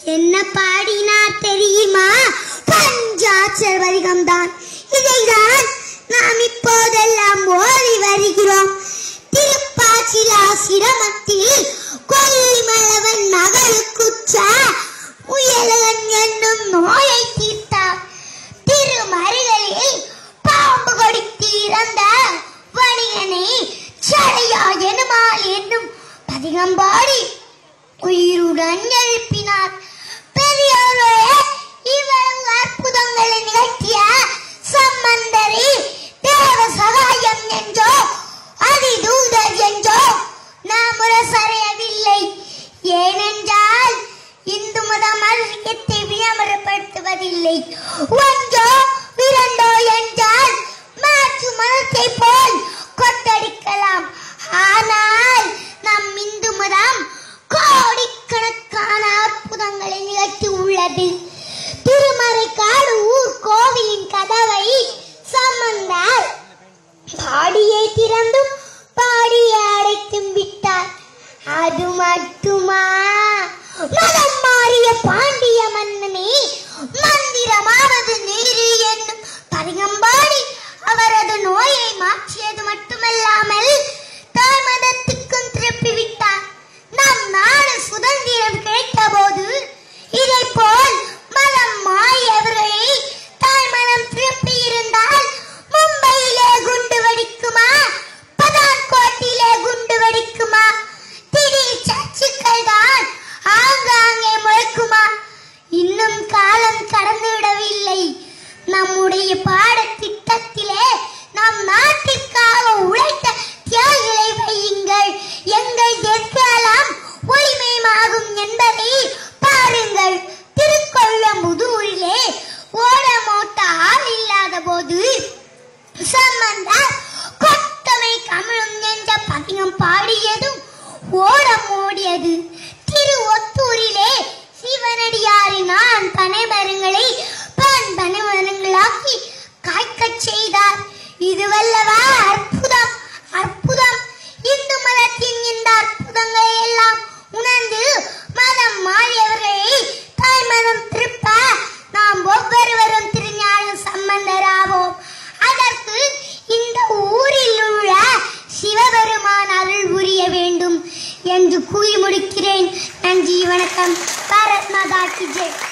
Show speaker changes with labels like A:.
A: என்ன பாடினா தெரியுமா பஞ்சாட்சர் வரிகம்தான் இதைதான் நாம் இப்போதெல்லாம் ஓதி வருகிறோம் திருப்பாச்சிலாசிரமத்தில் கொல்லிமலவன் மகளுக்குற்ற முயலவன் என்னும் நோயை தீர்த்தார் திருமருகளில் பாம்பு கடித்து இறந்த வணிகனை சடையா எனுமால் என்னும் பதிகம்பாடி உயிருடன் எழுப்பினார் பெரியோரே இவ்வளவு அற்புதங்களை நிகழ்த்திய சம்பந்தரி தேவ சகாயம் என்றோ அதிதூதர் என்றோ நாம் உரசறையவில்லை ஏனென்றால் இந்து மதம் அறிக்கத்தை விளம்பரப்படுத்துவதில்லை ஒன்றோ இரண்டோ என்றால் மாற்று மதத்தை போல் கொத்தடிக்கலாம் ஆனால் நம் இந்து மதம் கோடிக்கணக்கான அற்புதங்களை நிகழ்த்தி உள்ளது திருமறைக்காடு ஊர் கோவிலின் கதவை சம்பந்தார் பாடியை திறந்தும் பாடியை அடைத்தும் விட்டார் அது மட்டுமா மனம் மாறிய பாண்டிய மன்னனே மந்திரமாவது நீரு என்னும் பதிகம்பாடி அவரது நோயை மாற்றியது மட்டுமல்லாமல் தாய் மதத்துக்கும் திருப்பி விட்டார் நம் நாடு சுதந்திரம் கிடைத்த போது இதை போல் மனம் மாறியவர்களை தாய் மனம் திருப்பி இருந்தால் மும்பையிலே குண்டு வெடிக்குமா பதான்கோட்டிலே குண்டு வெடிக்குமா திடீர் சர்ச்சுக்கள் தான் ஆங்காங்கே முழக்குமா இன்னும் காலம் கடந்து விடவில்லை நம்முடைய பாடத்திட்டத்திலே நம் நாட்டிற்காக உழைத்த தியாகிகளை வையுங்கள் எங்கள் எக்காலம் ஒளிமயமாகும் என்பதை பாருங்கள் திருக்கொள்ளமுதூரிலே ஓடமோட்ட ஆள் இல்லாத போது சம்பந்தர் கொத்தமை கமழும் என்ற பதிகம் பாடியதும் ஓடம் ஓடியது திரு ஒத்தூரிலே சிவனடியாரினான் பனைமரங்களை பன் பனைமரங்களாக்கி காய்க்கச் செய்தார் இதுவல்லவா அற்புதம் அற்புதம் இந்து மதத்தின் இந்த அற்புதங்களை எல்லாம் உணர்ந்து மதம் மாறியவர்களை தாய் மதம் திருப்ப நாம் ஒவ்வொருவரும் திருஞான சம்பந்தராவோம் அதற்கு இந்த ஊரில் உள்ள சிவபெருமான் அருள் புரிய வேண்டும் என்று கூறி முடிக்கிறேன் நன்றி வணக்கம் பாரத் மாதா கி ஜெய்